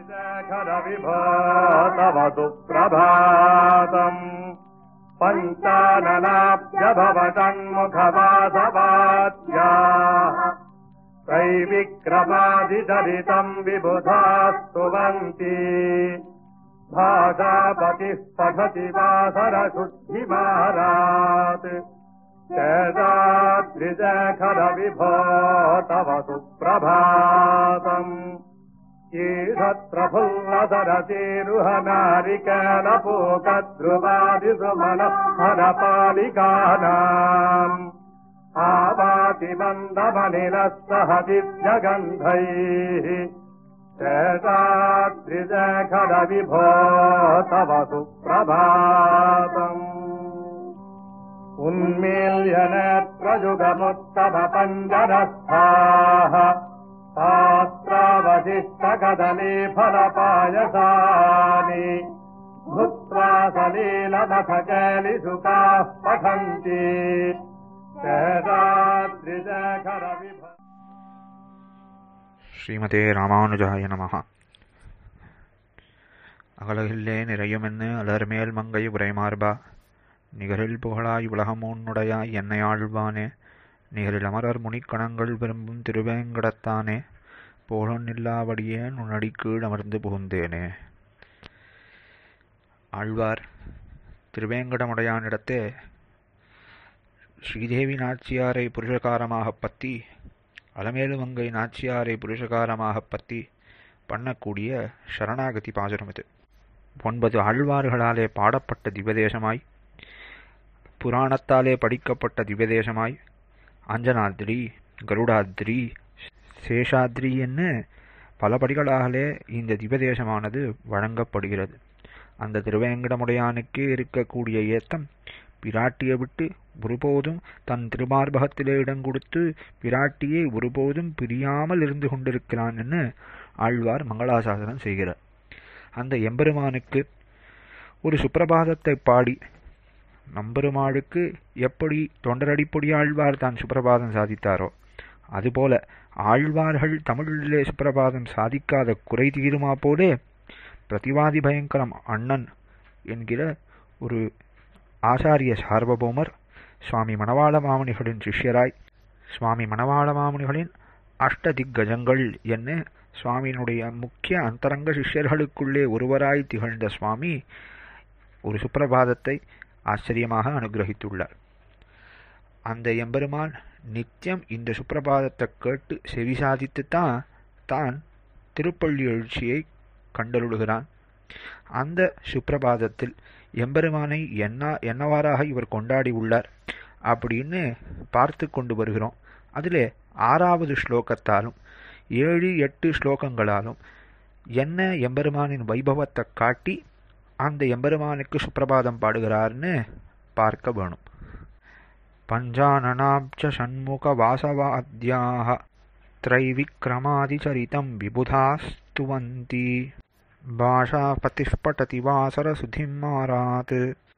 शेखर विभो तव सुप्रभातम् पञ्चाननाब्जभवतन्मुखवासवाद्याः त्रैविक्रमादिचरितम् विबुधा स्तुवन्ति भाषापतिः पठति वासरशुद्धिमारात् शेषाद्रिशेखर विभो तव सुप्रभातम् ईषत्रफुल्लसरतीरुहनारिकेलपूकध्रुवादिसुमन हरपालिकानाम् आवाति मन्दमनिलः सह दिव्यगन्धैः शेषाद्रिशेखर विभो तव सुप्रभातम् उन्मील्य नेत्रयुगमुत्तम पञ्जरस्थाः शास्त्रावशिष्टकदली फलपायसानि भुक्त्वा सलीलमथ केलिषुकाः पठन्ति शेषाद्रिशेखर विभ ஸ்ரீமதே ராமானுஜாய நமஹ அகலகில்லே நிறையுமென்னு அலர்மேல் மங்கை உரைமார்பா நிகரில் புகழாய் உலகமூன்னுடையாய் என்னை ஆழ்வானே நிகரில் அமரர் முனிக்கணங்கள் விரும்பும் திருவேங்கடத்தானே போலொன்னில்லாவடியே நுண்ணடிக்கீழ் அமர்ந்து புகுந்தேனே ஆழ்வார் திருவேங்கடமுடையானிடத்தே ஸ்ரீதேவி நாச்சியாரை புருஷகாரமாகப் பற்றி அலமேலுமங்கை நாச்சியாரை புருஷகாரமாகப் பற்றி பண்ணக்கூடிய சரணாகதி பாசுரம் இது ஒன்பது ஆழ்வார்களாலே பாடப்பட்ட திவ்யதேசமாய் புராணத்தாலே படிக்கப்பட்ட திவ்யதேசமாய் அஞ்சனாத்ரி கருடாத்ரி சேஷாத்ரி என்று பல படிகளாலே இந்த திவ்யதேசமானது வழங்கப்படுகிறது அந்த திருவேங்கடமுடையானுக்கே இருக்கக்கூடிய ஏத்தம் பிராட்டியை விட்டு ஒருபோதும் தன் திருமார்பகத்திலே இடம் கொடுத்து பிராட்டியை ஒருபோதும் பிரியாமல் இருந்து கொண்டிருக்கிறான் என்று ஆழ்வார் மங்களாசாசனம் செய்கிறார் அந்த எம்பெருமானுக்கு ஒரு சுப்பிரபாதத்தை பாடி நம்பெருமாளுக்கு எப்படி தொண்டரடிப்பொடி ஆழ்வார் தான் சுப்பிரபாதம் சாதித்தாரோ அதுபோல ஆழ்வார்கள் தமிழிலே சுப்பிரபாதம் சாதிக்காத குறை தீருமா போலே பிரதிவாதி பயங்கரம் அண்ணன் என்கிற ஒரு ஆச்சாரிய சார்வபௌமர் சுவாமி மணவாள மாமுனிகளின் சிஷ்யராய் சுவாமி மணவாள மாமுனிகளின் அஷ்டதிக்கஜங்கள் என்ன சுவாமியினுடைய முக்கிய அந்தரங்க சிஷ்யர்களுக்குள்ளே ஒருவராய் திகழ்ந்த சுவாமி ஒரு சுப்பிரபாதத்தை ஆச்சரியமாக அனுகிரகித்துள்ளார் அந்த எம்பெருமான் நித்தியம் இந்த சுப்பிரபாதத்தை கேட்டு செவி சாதித்துத்தான் தான் திருப்பள்ளி எழுச்சியை கண்டருளுகிறான் அந்த சுப்பிரபாதத்தில் எம்பெருமானை என்ன என்னவாறாக இவர் கொண்டாடி உள்ளார் அப்படின்னு பார்த்து கொண்டு வருகிறோம் அதிலே ஆறாவது ஸ்லோகத்தாலும் ஏழு எட்டு ஸ்லோகங்களாலும் என்ன எம்பெருமானின் வைபவத்தை காட்டி அந்த எம்பெருமானுக்கு சுப்பிரபாதம் பாடுகிறார்னு பார்க்க வேணும் பஞ்சானனாப்ஜ சண்முக வாசவாத்யாக त्रैविक्रमादिचरितं विबुधास्तुवन्ति भाषापतिः पठति वासरसुधिम् मारात्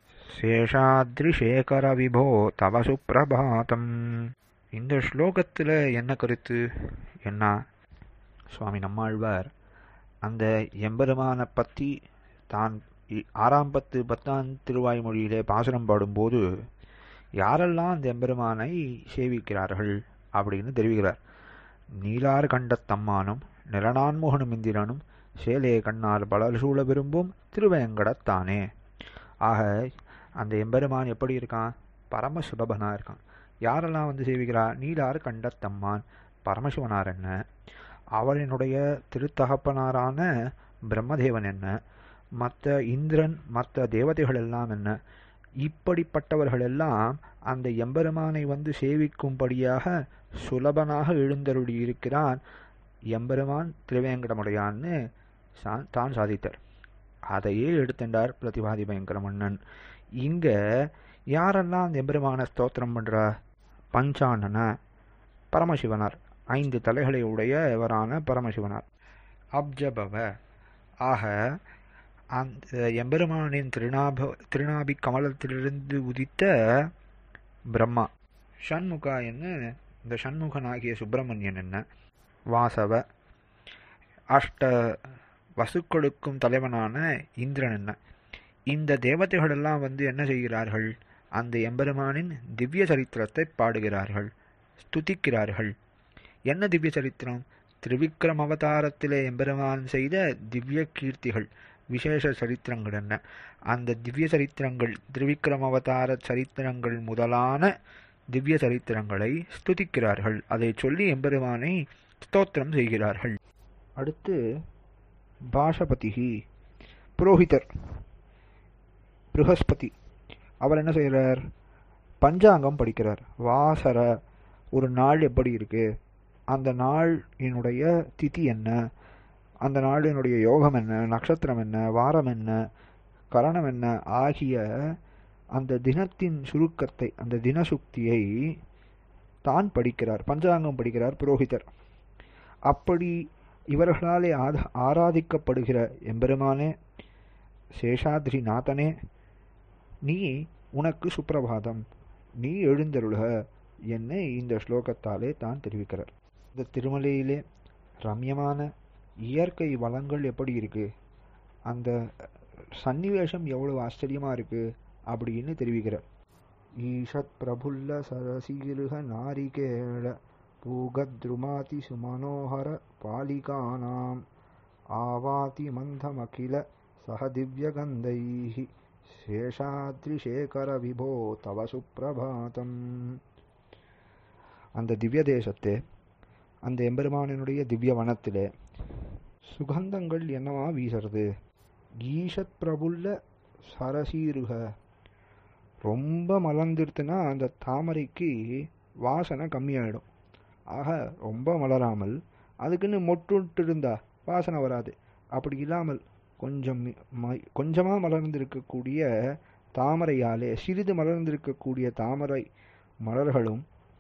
சேஷாத்ரிசேகர விபோ தவ சுப்பிரபாதம் இந்த ஸ்லோகத்தில் என்ன கருத்து என்ன சுவாமி நம்மாழ்வார் அந்த எம்பெருமானை பற்றி தான் இ- ஆறாம் பத்து பத்தாம் திருவாய்மொழியிலே பாசுரம் பாடும்போது யாரெல்லாம் அந்த எம்பெருமானை சேவிக்கிறார்கள் அப்படின்னு தெரிவிக்கிறார் நீலார் கண்டத்தம்மானும் நிலநான்முகனும் இந்திரனும் சேலே கண்ணால் பலர் சூழ விரும்பும் திருவேங்கடத்தானே ஆக அந்த எம்பெருமான் எப்படி இருக்கான் பரம சுலபனா இருக்கான் யாரெல்லாம் வந்து சேவிக்கிறா நீலார் கண்டத்தம்மான் பரமசிவனார் என்ன அவரினுடைய திருத்தகப்பனாரான பிரம்மதேவன் என்ன மற்ற இந்திரன் மற்ற தேவதைகள் எல்லாம் என்ன இப்படிப்பட்டவர்கள் எல்லாம் அந்த எம்பெருமானை வந்து சேவிக்கும்படியாக சுலபனாக எழுந்தருளி இருக்கிறான் எம்பெருமான் திருவேங்கடமுடையான்னு சா- தான் சாதித்தார் அதையே எடுத்துட்டார் பிரதிவாதி பயங்கர மன்னன் இங்க யாரெல்லாம் அந்த எம்பெருமான ஸ்தோத்திரம் பண்றா பஞ்சானன பரமசிவனார் ஐந்து தலைகளை உடையவரான பரமசிவனார் அப்ஜபவ ஆக அந்த எம்பெருமானின் திருநாப திருநாபி கமலத்திலிருந்து உதித்த பிரம்மா ஷண்முகா என்ன இந்த ஷண்முகனாகிய சுப்பிரமணியன் என்ன வாசவ அஷ்ட வசுக்களுக்கும் தலைவனான இந்திரன் என்ன இந்த தேவதைகளெல்லாம் வந்து என்ன செய்கிறார்கள் அந்த எம்பெருமானின் திவ்ய சரித்திரத்தை பாடுகிறார்கள் ஸ்துதிக்கிறார்கள் என்ன திவ்ய சரித்திரம் திரிவிக்ரம் அவதாரத்திலே எம்பெருமான் செய்த திவ்ய கீர்த்திகள் விசேஷ சரித்திரங்கள் என்ன அந்த திவ்ய சரித்திரங்கள் திரிவிக்ரம் அவதார சரித்திரங்கள் முதலான திவ்ய சரித்திரங்களை ஸ்துதிக்கிறார்கள் அதை சொல்லி எம்பெருமானை ஸ்தோத்திரம் செய்கிறார்கள் அடுத்து பாஷபதிகி புரோஹிதர் ப்ரஹஸ்பதி அவர் என்ன செய்கிறார் பஞ்சாங்கம் படிக்கிறார் வாசர ஒரு நாள் எப்படி இருக்கு அந்த நாள் என்னுடைய திதி என்ன அந்த நாளினுடைய யோகம் என்ன நட்சத்திரம் என்ன வாரம் என்ன கரணம் என்ன ஆகிய அந்த தினத்தின் சுருக்கத்தை அந்த தினசுக்தியை தான் படிக்கிறார் பஞ்சாங்கம் படிக்கிறார் புரோஹிதர் அப்படி இவர்களாலே ஆத ஆராதிக்கப்படுகிற எம்பெருமானே சேஷாத்ரி நாதனே நீ உனக்கு சுப்பிரபாதம் நீ எழுந்தருளுக என்னை இந்த ஸ்லோகத்தாலே தான் தெரிவிக்கிறார் இந்த திருமலையிலே ரம்யமான இயற்கை வளங்கள் எப்படி இருக்கு அந்த சன்னிவேஷம் எவ்வளவு ஆச்சரியமா இருக்கு அப்படின்னு தெரிவிக்கிறார் ஈஷத் பிரபுல்ல சரசீருக நாரிகேள பூகத்ருமாதி சுமனோஹர பாலிகானாம் ஆவாதி மந்தமகில சக திவ்யகந்தைः சேஷாத்ரிசேகர விபோ தவ சுப்பிரபாதம் அந்த திவ்ய தேசத்தே அந்த எம்பெருமானினுடைய திவ்ய வனத்திலே சுகந்தங்கள் என்னவா வீசுறது ஈஷத் பிரபுல்ல சரசீருக ரொம்ப மலர்ந்துருத்துனா அந்த தாமரைக்கு வாசனை கம்மியாயிடும் ஆக ரொம்ப மலராமல் அதுக்குன்னு மொட்டுட்டு இருந்தா வாசனை வராது அப்படி இல்லாமல் கொஞ்சம் கொஞ்சமாக மலர்ந்திருக்கக்கூடிய தாமரையாலே சிறிது மலர்ந்திருக்கக்கூடிய தாமரை மலர்களும்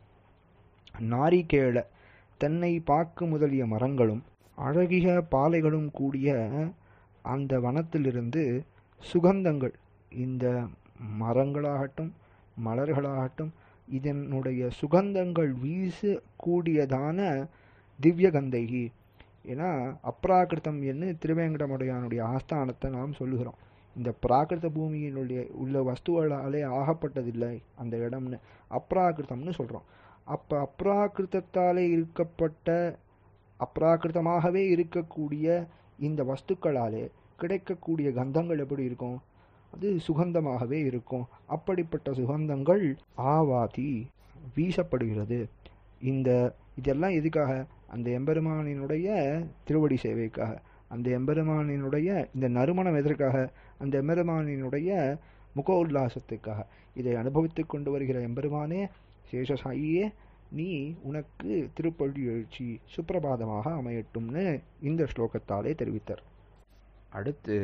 நாரிகேள தென்னை பாக்கு முதலிய மரங்களும் அழகிய பாலைகளும் கூடிய அந்த வனத்திலிருந்து சுகந்தங்கள் இந்த மரங்களாகட்டும் மலர்களாகட்டும் இதனுடைய சுகந்தங்கள் வீச கூடியதான திவ்யகந்தைகி ஏன்னா அப்ராகிருத்தம் என்று திருவேங்கடமுடையானுடைய ஆஸ்தானத்தை நாம் சொல்லுகிறோம் இந்த பிராகிருத பூமியினுடைய உள்ள வஸ்துவளாலே ஆகப்பட்டதில்லை அந்த இடம்னு அப்ராகிருத்தம்னு சொல்கிறோம் அப்போ அப்ராகிருத்தத்தாலே இருக்கப்பட்ட அப்ராகிருத்தமாகவே இருக்கக்கூடிய இந்த வஸ்துக்களாலே கிடைக்கக்கூடிய கந்தங்கள் எப்படி இருக்கும் அது சுகந்தமாகவே இருக்கும் அப்படிப்பட்ட சுகந்தங்கள் ஆவாதி வீசப்படுகிறது இந்த இதெல்லாம் எதுக்காக அந்த எம்பெருமானினுடைய திருவடி சேவைக்காக அந்த எம்பெருமானினுடைய இந்த நறுமணம் எதற்காக அந்த எம்பெருமானினுடைய முக உல்லாசத்துக்காக இதை அனுபவித்து கொண்டு வருகிற எம்பெருமானே சேஷசாயியே நீ உனக்கு திருப்பள்ளி எழுச்சி சுப்பிரபாதமாக அமையட்டும்னு இந்த ஸ்லோகத்தாலே தெரிவித்தார் அடுத்து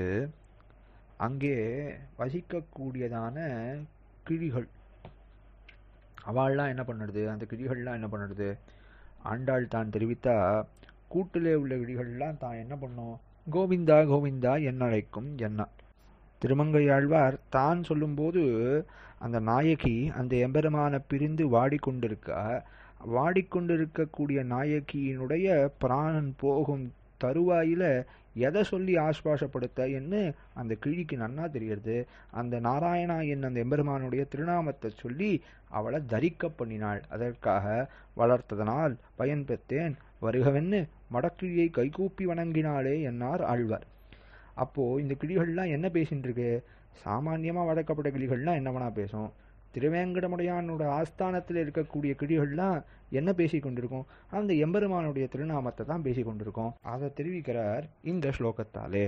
அங்கே வசிக்கக்கூடியதான கிழிகள் அவள்லாம் என்ன பண்ணுறது அந்த கிழிகள்லாம் என்ன பண்ணுறது ஆண்டாள் தான் தெரிவித்தா கூட்டிலே உள்ள கிழிகள்லாம் தான் என்ன பண்ணும் கோவிந்தா கோவிந்தா என்னழைக்கும் என்ன திருமங்கையாழ்வார் தான் சொல்லும்போது அந்த நாயகி அந்த எம்பெருமான பிரிந்து வாடிக்கொண்டிருக்க வாடிக்கொண்டிருக்கக்கூடிய நாயகியினுடைய பிராணன் போகும் தருவாயில எதை சொல்லி ஆஸ்வாசப்படுத்த என்று அந்த கிழிக்கு நன்னா தெரிகிறது அந்த நாராயணா என் அந்த எம்பெருமானுடைய திருநாமத்தை சொல்லி அவளை தரிக்க பண்ணினாள் அதற்காக வளர்த்ததனால் பயன் பெற்றேன் வருகவென்னு மடக்கிழியை கைகூப்பி வணங்கினாளே என்னார் ஆழ்வார் அப்போ இந்த கிளிகள்லாம் என்ன பேசிட்டு இருக்கு சாமான்யமா வளர்க்கப்பட்ட கிளிகள்லாம் என்ன வேணா பேசும் திருவேங்கடமுடையானோட ஆஸ்தானத்தில் இருக்கக்கூடிய கிளிகள்லாம் என்ன பேசி கொண்டிருக்கும் அந்த எம்பெருமானுடைய திருநாமத்தை தான் பேசி கொண்டிருக்கோம் அதை தெரிவிக்கிறார் இந்த ஸ்லோகத்தாலே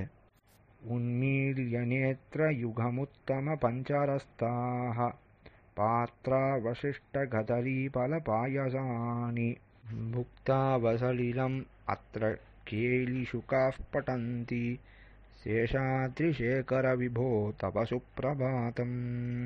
உன்மீல்யநேத்திர யுகமுத்தம பஞ்சாரஸ்தாக பாத்ராவசிஷ்ட கதலி பல பாயசானி भुक्तावसलिलम् अत्र केलिशुकाः पठन्ति சேஷாத்ரிசேகர தவ சுப்பிரபாதம்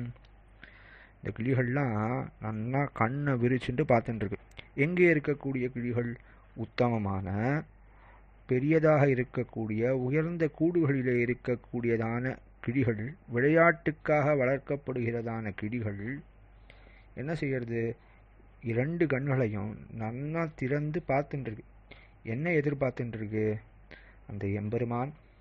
இந்த கிளிகள்லாம் நல்லா கண்ணை விரிச்சுட்டு பார்த்துட்டு இருக்கு எங்கே இருக்கக்கூடிய கிளிகள் உத்தமமான பெரியதாக இருக்கக்கூடிய உயர்ந்த கூடுகளிலே இருக்கக்கூடியதான கிளிகள் விளையாட்டுக்காக வளர்க்கப்படுகிறதான கிளிகள் என்ன செய்யறது இரண்டு கண்களையும் நன்னா திறந்து பார்த்துட்டு இருக்கு என்ன எதிர்பார்த்துட்டு இருக்கு அந்த எம்பெருமான்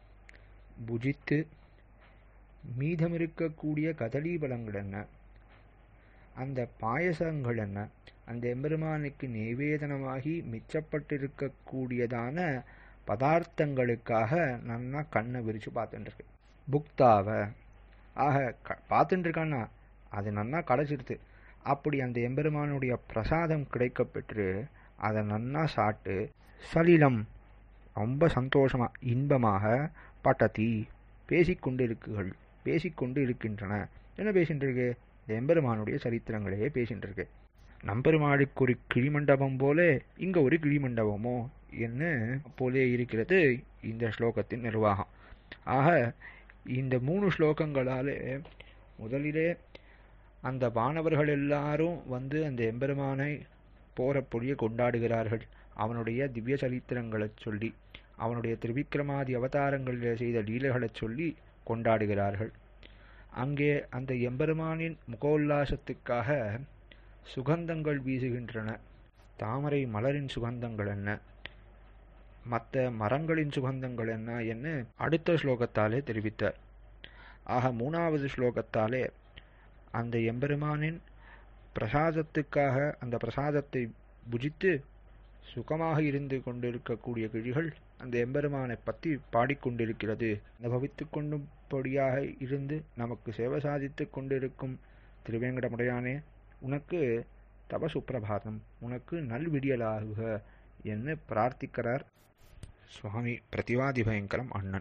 புஜித்து மீதமிருக்கக்கூடிய கதலி பழங்கள் என்ன அந்த பாயசங்கள் என்ன அந்த எம்பெருமானுக்கு நிவேதனமாகி மிச்சப்பட்டிருக்கக்கூடியதான பதார்த்தங்களுக்காக நன்னா கண்ணை விரிச்சு பார்த்துட்டு இருக்கு புக்தாவ ஆக க பார்த்துட்டு இருக்கான்னா அது நன்னா கடைச்சிடுது அப்படி அந்த எம்பெருமானுடைய பிரசாதம் கிடைக்கப்பெற்று அதை நன்னா சாப்பிட்டு சலிலம் ரொம்ப சந்தோஷமா இன்பமாக பட்டதி பேசிக்கொண்டு இருக்குகள் பேசிக்கொண்டு இருக்கின்றன என்ன பேசிட்டு இருக்கு இந்த எம்பெருமானுடைய சரித்திரங்களையே பேசிட்டு இருக்கு நம்பெருமாளுக்கு ஒரு கிளிமண்டபம் போல இங்க ஒரு கிளிமண்டபமோ என்ன போலே இருக்கிறது இந்த ஸ்லோகத்தின் நிர்வாகம் ஆக இந்த மூணு ஸ்லோகங்களாலே முதலிலே அந்த வானவர்கள் எல்லாரும் வந்து அந்த எம்பெருமானை போறப்பொழிய கொண்டாடுகிறார்கள் அவனுடைய திவ்ய சரித்திரங்களைச் சொல்லி அவனுடைய திருவிக்கிரமாதி அவதாரங்களில் செய்த லீலைகளைச் சொல்லி கொண்டாடுகிறார்கள் அங்கே அந்த எம்பெருமானின் முகோல்லாசத்துக்காக சுகந்தங்கள் வீசுகின்றன தாமரை மலரின் சுகந்தங்கள் என்ன மற்ற மரங்களின் சுகந்தங்கள் என்ன என்று அடுத்த ஸ்லோகத்தாலே தெரிவித்தார் ஆக மூணாவது ஸ்லோகத்தாலே அந்த எம்பெருமானின் பிரசாதத்துக்காக அந்த பிரசாதத்தை புஜித்து சுகமாக இருந்து கொண்டிருக்கக்கூடிய கிழிகள் அந்த எம்பெருமானை பற்றி பாடிக்கொண்டிருக்கிறது அனுபவித்து கொண்டுபடியாக இருந்து நமக்கு சேவை சாதித்து கொண்டிருக்கும் திருவேங்கடமுடையானே உனக்கு தவ சுப்பிரபாதம் உனக்கு நல்விடியலாகுக என்று பிரார்த்திக்கிறார் சுவாமி பிரதிவாதி பயங்கரம் அண்ணன்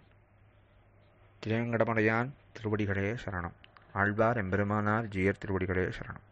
திருவேங்கடமுடையான் திருவடிகளே சரணம் ஆழ்வார் எம்பெருமானார் ஜியர் திருவடிகளே சரணம்